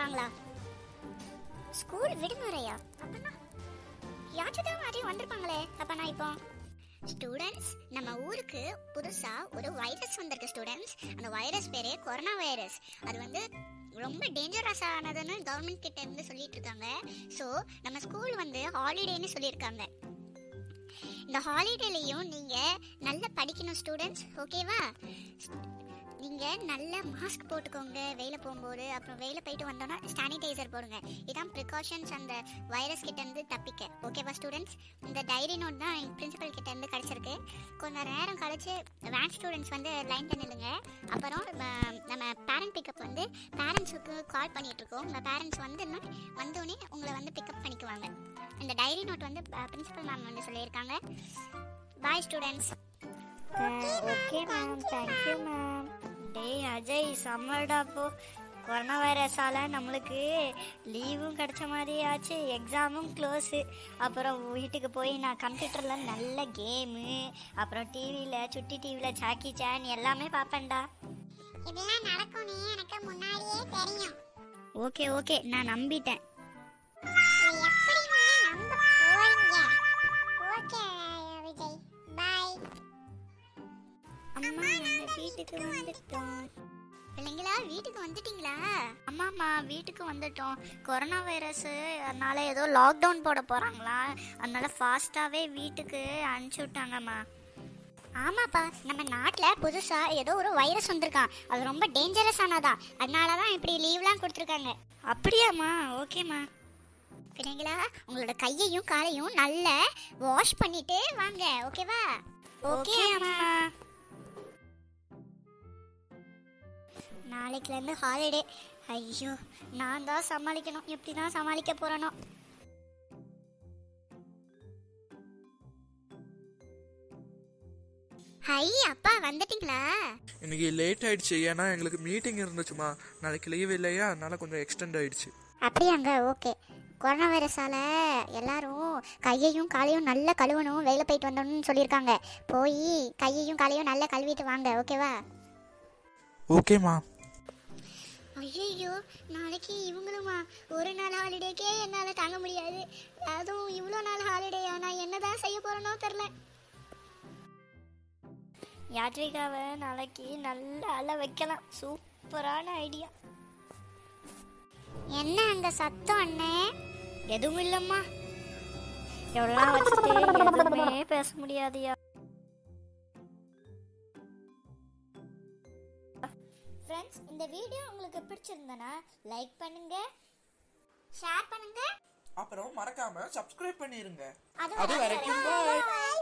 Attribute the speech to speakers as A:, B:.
A: வராங்களா ஸ்கூல் விடுமுறையா அப்பனா யாச்சுதா மாதிரி வந்திருப்பாங்களே அப்பனா இப்போ ஸ்டூடெண்ட்ஸ் நம்ம ஊருக்கு புதுசா ஒரு வைரஸ் வந்திருக்கு ஸ்டூடெண்ட்ஸ் அந்த வைரஸ் பேரே கொரோனா வைரஸ் அது வந்து ரொம்ப டேஞ்சரஸ் ஆனதுன்னு கவர்மெண்ட் கிட்ட இருந்து சொல்லிட்டு இருக்காங்க ஸோ நம்ம ஸ்கூல் வந்து ஹாலிடேன்னு சொல்லியிருக்காங்க இந்த ஹாலிடேலையும் நீங்க நல்லா படிக்கணும் ஸ்டூடெண்ட்ஸ் ஓகேவா நீங்க நல்ல மாஸ்க் போட்டுக்கோங்க வெளியில போகும்போது அப்புறம் வெளியில போயிட்டு வந்தோம்னா சானிடைசர் போடுங்க இதான் ப்ரிகாஷன்ஸ் அந்த வைரஸ் கிட்ட இருந்து தப்பிக்க ஓகேவா ஸ்டூடெண்ட்ஸ் இந்த டைரி நோட் தான் எங்க பிரின்சிபல் கிட்ட இருந்து கிடைச்சிருக்கு கொஞ்ச நேரம் கழிச்சு வேன் ஸ்டூடெண்ட்ஸ் வந்து லைன் நில்லுங்க அப்புறம் ம- நம்ம பேரண்ட் பிக்கப் வந்து பேரண்ட்ஸுக்கு கால் பண்ணிட்டு இருக்கோம் உங்க பேரண்ட்ஸ் வந்து வந்தோடனே உங்களை வந்து பிக்கப் பண்ணிக்குவாங்க இந்த டைரி நோட் வந்து பிரின்சிபல் மேம் வந்து சொல்லியிருக்காங்க boy students
B: okay ma'am thank you ma'am டேய் அஜய் சம்மர்டா போ கொரோனா வைரஸால் நம்மளுக்கு லீவும் கிடைச்ச மாதிரி ஆச்சு எக்ஸாமும் க்ளோஸு அப்புறம் வீட்டுக்கு போய் நான் கம்ப்யூட்டரில் நல்ல கேமு அப்புறம் டிவியில் சுட்டி டிவியில் சாக்கி சேன் எல்லாமே பார்ப்பேன்டா
A: இதெல்லாம் நடக்கும்னு எனக்கு முன்னாடியே தெரியும்
B: ஓகே ஓகே நான் நம்பிட்டேன்
A: இது எப்படி நீங்க நம்ப போறீங்க ஓகே விஜய் பாய்
B: அம்மா நாங்கள் வீட்டுக்கு வந்துட்டோம்
A: பிள்ளைங்களா வீட்டுக்கு வந்துட்டீங்களா
B: அம்மாம்மா வீட்டுக்கு வந்துட்டோம் கொரோனா வைரஸ் அதனால ஏதோ லாக்டவுன் போட போகிறாங்களா அதனால ஃபாஸ்ட்டாகவே வீட்டுக்கு அனுப்பிச்சி விட்டாங்கம்மா
A: ஆமாப்பா நம்ம நாட்டுல புதுசா ஏதோ ஒரு வைரஸ் வந்திருக்கான் அது ரொம்ப டேஞ்சரஸ் ஆனதா அதனால தான் இப்படி லீவ்லாம் கொடுத்துருக்காங்க
B: அப்படியாம்மா ஓகேம்மா
A: பிள்ளைங்களா உங்களோட கையையும் காலையும் நல்லா வாஷ் பண்ணிட்டு வாங்க ஓகேவா
B: ஓகே அம்மா
A: நாளைக்குல இருந்து ஹாலிடே ஐயோ
B: நான் தான் சமாளிக்கணும் எப்படி தான் சமாளிக்க போகிறேனோ
A: ஹை அப்பா வந்துட்டீங்களா
C: இன்னைக்கு லேட் ஆயிடுச்சு ஏன்னா எங்களுக்கு மீட்டிங் இருந்துச்சுமா நாளைக்கு லீவ் இல்லையா அதனால கொஞ்சம் எக்ஸ்டெண்ட் ஆயிடுச்சு
A: அப்படியாங்க ஓகே கொரோனா வைரஸால எல்லாரும் கையையும் காலையும் நல்லா கழுவணும் வெளில போயிட்டு வந்தோம்னு சொல்லியிருக்காங்க போய் கையையும் காலையும் நல்லா கழுவிட்டு வாங்க ஓகேவா
C: ஓகேம்மா
A: ஐயோ நாளைக்கு இவங்களுமா ஒரு நாள் ஹாலிடேக்கே என்னால் தாங்க முடியாது அதுவும் இவ்வளோ நாள் ஹாலிடேயா நான் என்னதான் செய்ய போறேனோ தெரில
B: யாத்ரிகாவை நாளைக்கு நல்லா அழ வைக்கலாம் சூப்பரான ஐடியா
A: என்ன அங்க சத்தம் அண்ணே
B: எதுவும் இல்லைம்மா எவ்வளோ வச்சுட்டு எதுவுமே பேச முடியாதுயா
A: ஃப்ரெண்ட்ஸ் இந்த வீடியோ உங்களுக்கு பிடிச்சிருந்தனா லைக் பண்ணுங்க ஷேர் பண்ணுங்க
C: அப்புறம் மறக்காம சப்ஸ்கிரைப் பண்ணிருங்க
A: அது
C: அது வரைக்கும் bye.
A: bye.